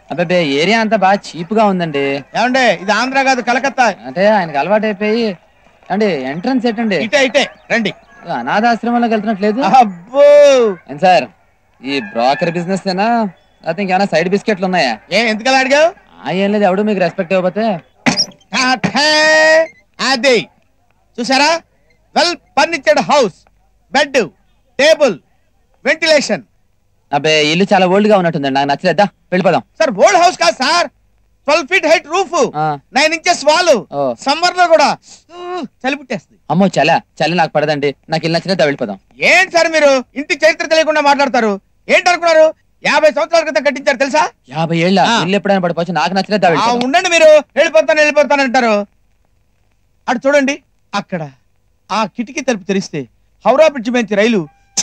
అబ్బాయి ఏరియా అంతా బాగా చీప్ గా ఉందండి ఏమండే ఇది ఆంధ్ర కాదు కలకత్తా అంటే ఆయనకి అలవాటు అయిపోయి అండి ఎంట్రన్స్ ఏంటండి ఇటే ఇటే రండి అనాథాశ్రమంలోకి వెళ్తున్నట్లేదు అబ్బో ఏం సార్ ఈ బ్రోకర్ బిజినెస్ ఏనా లేకపోతే ఇంకేమైనా సైడ్ బిస్కెట్లు ఉన్నాయా ఏ ఎందుకలా అడిగావు ఆ, ఏం లేదు ఎవడు మీకు రెస్పెక్ట్ ఇవ్వకపోతే టాటా. అదే చూసారా well furnished house bed table ventilation అబ్బాయి ఇల్లు చాలా ఓల్డ్ గా ఉన్నట్టుందండి నాకు నచ్చలేదా వెళ్ళిపోదాం సార్ ఓల్డ్ హౌస్ కాదు sir twelve feet height roof ఆ. నైన్ ఇంచెస్ వాల్ ఓ. సమ్మర్ లో కూడా ఊ, చలి పుట్టేస్తుంది అమ్మో చల చలి నాకు పడదండి నాకు ఇల్లు నచ్చలేదా వెళ్ళిపోదాం ఏంటి సార్ మీరు ఇంటి చరిత్ర తెలియకుండా మాట్లాడతారు ఏంటి అనుకున్నారు యాభై సంవత్సరాల క్రితం కట్టించారు తెలుసా యాభై ఏళ్ళ ఆ. ఇల్లు ఎప్పుడైనా పడిపోవచ్చు నాకు నచ్చలేదా ఆ వెళ్ళిపోదాం ఉండండి మీరు వెళ్ళిపోతాను వెళ్ళిపోతాను అంటారు అటు చూడండి అక్కడ ఆ కిటికీ తలుపు తెరిస్తే హౌరా బ్రిడ్జ్ నుంచి రైలు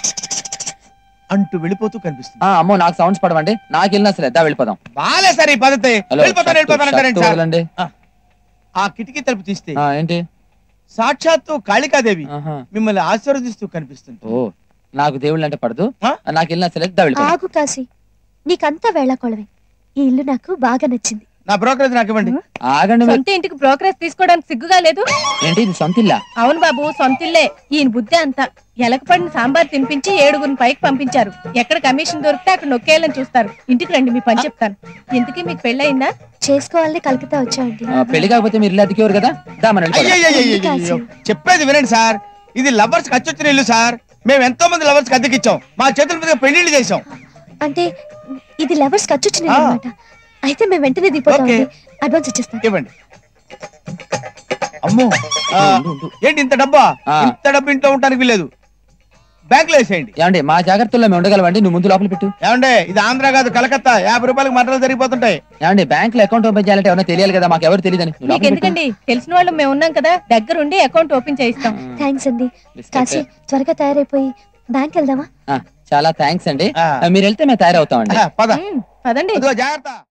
అంటూ వెళ్ళిపోతూ కనిపిస్తుంది ఆ, అమ్మో నాకు సౌండ్స్ పడవండి నాకు ఇల్లు నచ్చలేదా వెళ్ళిపోదాం బాలే సార్ ఈ పద్ధతి హలో వెళ్ళిపోతాను వెళ్ళిపోతాను అంటారండి షర్టు సార్ వదలండి. ఆ, ఆ కిటికీ తలుపు తీస్తే ఆ, ఏంటి సాక్షాత్తు కాళికాదేవి ఆహా. మిమ్మల్ని ఆశీర్వదిస్తూ కనిపిస్తుంది ఓ నాకు దేవుళ్ళు అంటే పడదు ఆ? నాకు ఇల్లు నచ్చలేదా వెళ్ళిపోదాం ఆగు కాశీ నీకంతా వేళాకోళమే ఈ ఇల్లు నాకు బాగా నచ్చింది నా బ్రోకరేజ్ నాకు ఇవ్వండి ఆగండి మీరు. సొంత ఇంటికి బ్రోకరేజ్ తీసుకోవడానికి సిగ్గుగా లేదు ఏంటి ఇది సొంత ఇల్లా అవును బాబు సొంతిల్లే ఈయన బుద్ధి అంతా ఎలకపడిన సాంబార్ తినిపించి ఏడుగురిని పైకి పంపించారు ఎక్కడ కమిషన్ దొరికితే అక్కడ నొక్కేయాలని చూస్తారు ఇంటికి రండి మీ పని చెప్తాను ఇంతకీ మీకు పెళ్ళయిందా చేసుకోవాలని కలకత్తా వచ్చామండి ఆ, పెళ్లి కాకపోతే మీరు ఇల్లు అతికేవారు కదా దా మనం వెళ్ళిపోదాం. అయ్యయ్యయ్యయ్యయ్యో. చెప్పేది వినండి సార్ ఇది లవర్స్ ఖర్చొచ్చిన ఇల్లు సార్ మేము ఎంతో మంది లవర్స్ అద్దెకిచ్చాం మా చేతుల మీద పెళ్లిళ్ళు చేసాం అంటే ఇది లవర్స్ ఖర్చు ఆ. అనమాట అయితే మేము వెంటనే దిగిపోతాం ఓకే. అడ్వాన్స్ ఇచ్చేస్తాను ఇవ్వండి అమ్మో ఆ, ఉండు, ఉండు. ఏంటి ఇంత డబ్బా ఆ. ఇంత డబ్బు ఇంట్లో ఉండడానికి వీలేదు బ్యాంక్ లో వేసేయండి ఏమండి మా జాగ్రత్తల్లో మేము ఉండగలవండి నువ్వు ముందు లోపల పెట్టు ఏమండే ఇది ఆంధ్ర కాదు కలకత్తా యాభై రూపాయలకు మటలు జరిగిపోతుంటాయి ఏమండి బ్యాంక్ లో అకౌంట్ ఓపెన్ చేయాలంటే ఎవరైనా తెలియాలి కదా మాకు ఎవరు తెలియదని నువ్వు మీకు లోపల పెట్టు. ఎందుకండి తెలిసిన వాళ్ళు మేము ఉన్నాం కదా దగ్గరుండి అకౌంట్ ఓపెన్ చేయిస్తాం థ్యాంక్స్ అండి బిస్కెట్. కాశీ త్వరగా తయారైపోయి బ్యాంక్ వెళ్దామా ఆ, చాలా థ్యాంక్స్ అండి ఆ. ఆ, మీరు వెళ్తే మేము తయారవుతామండి ఆ, పద ఉమ్, పదండి ఇదిగో జాగ్రత్త